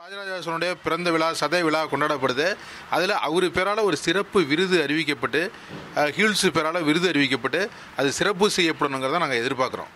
ராஜராஜ சோழனுடைய பிறந்த விழா சதய விழா கொண்டாடப்படுது அதில் அவர் பேரால் ஒரு சிறப்பு விருது அறிவிக்கப்பட்டு அஹ், ஹில்ஸ் பேரால் விருது அறிவிக்கப்பட்டு அது சிறப்பு செய்யப்படணுங்கிறத நாங்கள் எதிர்பார்க்குறோம்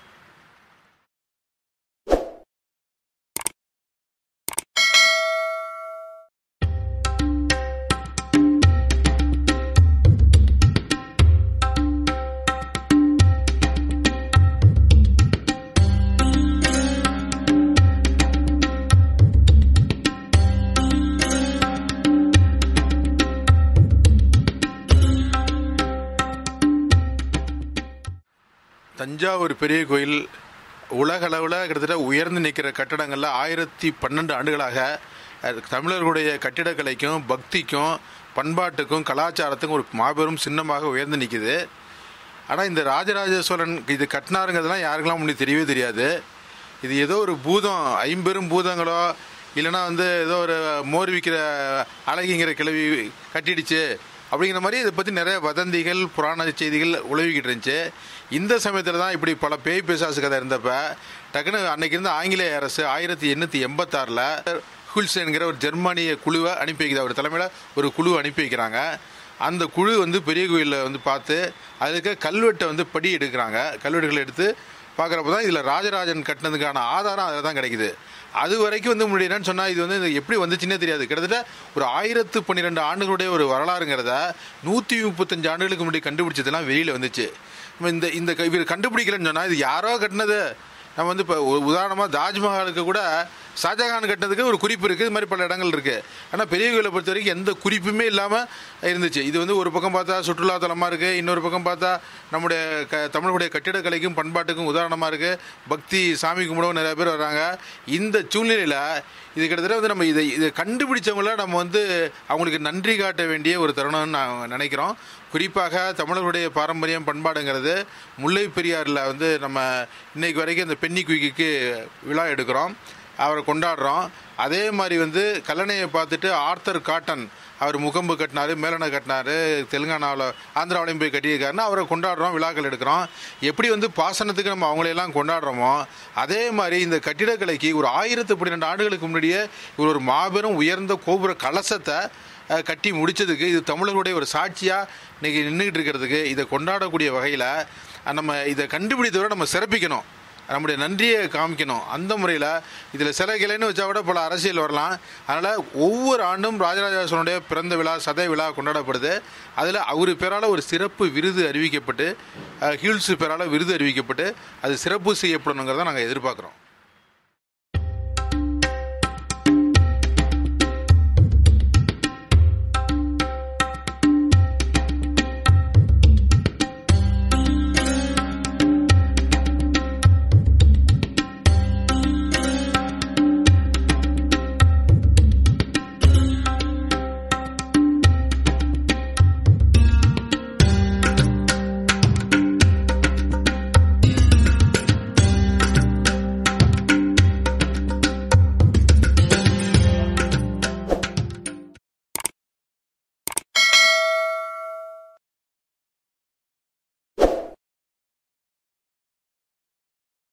தஞ்சாவூர் பெரிய கோயில் உலகளவில் கிட்டத்தட்ட உயர்ந்து நிற்கிற கட்டடங்களில் ஆயிரத்தி பன்னெண்டு ஆண்டுகளாக அஹ், தமிழர்களுடைய கட்டிடக்கலைக்கும் பக்திக்கும் பண்பாட்டுக்கும் கலாச்சாரத்துக்கும் ஒரு மாபெரும் சின்னமாக உயர்ந்து நிற்குது ஆனால் இந்த ராஜராஜ சோழன் இது கட்டினாருங்கிறதுலாம் யாருக்கெல்லாம் முன்னே தெரியவே தெரியாது இது ஏதோ ஒரு பூதம் ஐம்பெரும் பூதங்களோ இல்லைன்னா வந்து ஏதோ ஒரு மோர் விற்கிற அழகிங்கிற கிளவி கட்டிடுச்சு அப்படிங்கிற மாதிரி இதை பற்றி நிறைய வதந்திகள் புராண செய்திகள் உழவிக்கிட்டு இருந்துச்சு இந்த சமயத்தில் தான் இப்படி பல பேய் பிசாசு கதை இருந்தப்ப டக்குன்னு அன்னைக்கு இருந்த ஆங்கிலேய அரசு ஆயிரத்தி எண்ணூற்றி எண்பத்தாறில் ஹுல்ஸ் என்கிற ஒரு ஜெர்மானிய குழுவை அனுப்பி வைக்குது அவர் தலைமையில் ஒரு குழு அனுப்பி வைக்கிறாங்க அந்த குழு வந்து பெரிய கோயிலில் வந்து பார்த்து அதுக்கு கல்வெட்டை வந்து படி எடுக்கிறாங்க கல்வெட்டுகள் எடுத்து பார்க்குறப்ப தான் இதில் ராஜராஜன் கட்டினதுக்கான ஆதாரம் அதில் தான் கிடைக்குது அது வரைக்கும் வந்து முன்னாடி என்னன்னு சொன்னால் இது வந்து இது எப்படி வந்துச்சுன்னே தெரியாது கிட்டத்தட்ட ஒரு ஆயிரத்து பன்னிரெண்டு ஆண்டுகளுடைய ஒரு வரலாறுங்கிறத நூற்றி முப்பத்தஞ்சு ஆண்டுகளுக்கு முன்னாடி கண்டுபிடிச்சதெல்லாம் வெளியில் வந்துச்சு நம்ம இந்த இந்த க- இவர் கண்டுபிடிக்கலன்னு சொன்னால் இது யாரோ கட்டினது நம்ம வந்து இப்போ உதாரணமாக தாஜ்மஹாலுக்கு கூட ஷாஜகான் கட்டினதுக்கு ஒரு குறிப்பு இருக்குது இது மாதிரி பல இடங்கள் இருக்குது ஆனால் பெரிய கோயிலை பொறுத்த வரைக்கும் எந்த குறிப்புமே இல்லாமல் இருந்துச்சு இது வந்து ஒரு பக்கம் பார்த்தா சுற்றுலாத்தலமாக இருக்குது இன்னொரு பக்கம் பார்த்தா நம்முடைய க தமிழுடைய கட்டிடக்கலைக்கும் பண்பாட்டுக்கும் உதாரணமாக இருக்குது பக்தி சாமி கும்பிடவும் நிறைய பேர் வர்றாங்க இந்த சூழ்நிலையில் இது கிட்டத்தட்ட வந்து நம்ம இதை இதை கண்டுபிடிச்சவங்கள நம்ம வந்து அவங்களுக்கு நன்றி காட்ட வேண்டிய ஒரு தருணம்னு நான் நினைக்கிறோம் குறிப்பாக தமிழர்களுடைய பாரம்பரியம் பண்பாடுங்கிறது முல்லை பெரியாறில் வந்து நம்ம இன்னைக்கு வரைக்கும் இந்த பென்னி குயிக்கு விழா எடுக்கிறோம் அவரை கொண்டாடுறோம் அதே மாதிரி வந்து கல்லணையை பார்த்துட்டு ஆர்த்தர் காட்டன் அவர் முகம்பு கட்டினாரு மேலனை கட்டினாரு தெலுங்கானாவில் ஆந்திராவிலையும் போய் கட்டியிருக்காருன்னா அவரை கொண்டாடுறோம் விழாக்கள் எடுக்கிறோம் எப்படி வந்து பாசனத்துக்கு நம்ம அவங்களையெல்லாம் கொண்டாடுறோமோ அதே மாதிரி இந்த கட்டிடக்கலைக்கு ஒரு ஆயிரத்து பன்னிரெண்டு ஆண்டுகளுக்கு முன்னாடியே இவர் ஒரு மாபெரும் உயர்ந்த கோபுர கலசத்தை அஹ், கட்டி முடிச்சதுக்கு இது தமிழர்களுடைய ஒரு சாட்சியாக இன்னைக்கு நின்றுக்கிட்டு இருக்கிறதுக்கு இதை கொண்டாடக்கூடிய வகையில் நம்ம இதை கண்டுபிடித்தவரை நம்ம சிறப்பிக்கணும் நம்முடைய நன்றியை காமிக்கணும் அந்த முறையில் இதில் சில கிளைன்னு வச்சா கூட பல அரசியல் வரலாம் அதனால் ஒவ்வொரு ஆண்டும் ராஜராஜ சோழனுடைய பிறந்த விழா சதய விழா கொண்டாடப்படுது அதில் அவர் பேரால் ஒரு சிறப்பு விருது அறிவிக்கப்பட்டு அஹ், ஹில்ஸ் பேரால் விருது அறிவிக்கப்பட்டு அது சிறப்பு செய்யப்படணுங்கிறத நாங்கள் எதிர்பார்க்குறோம்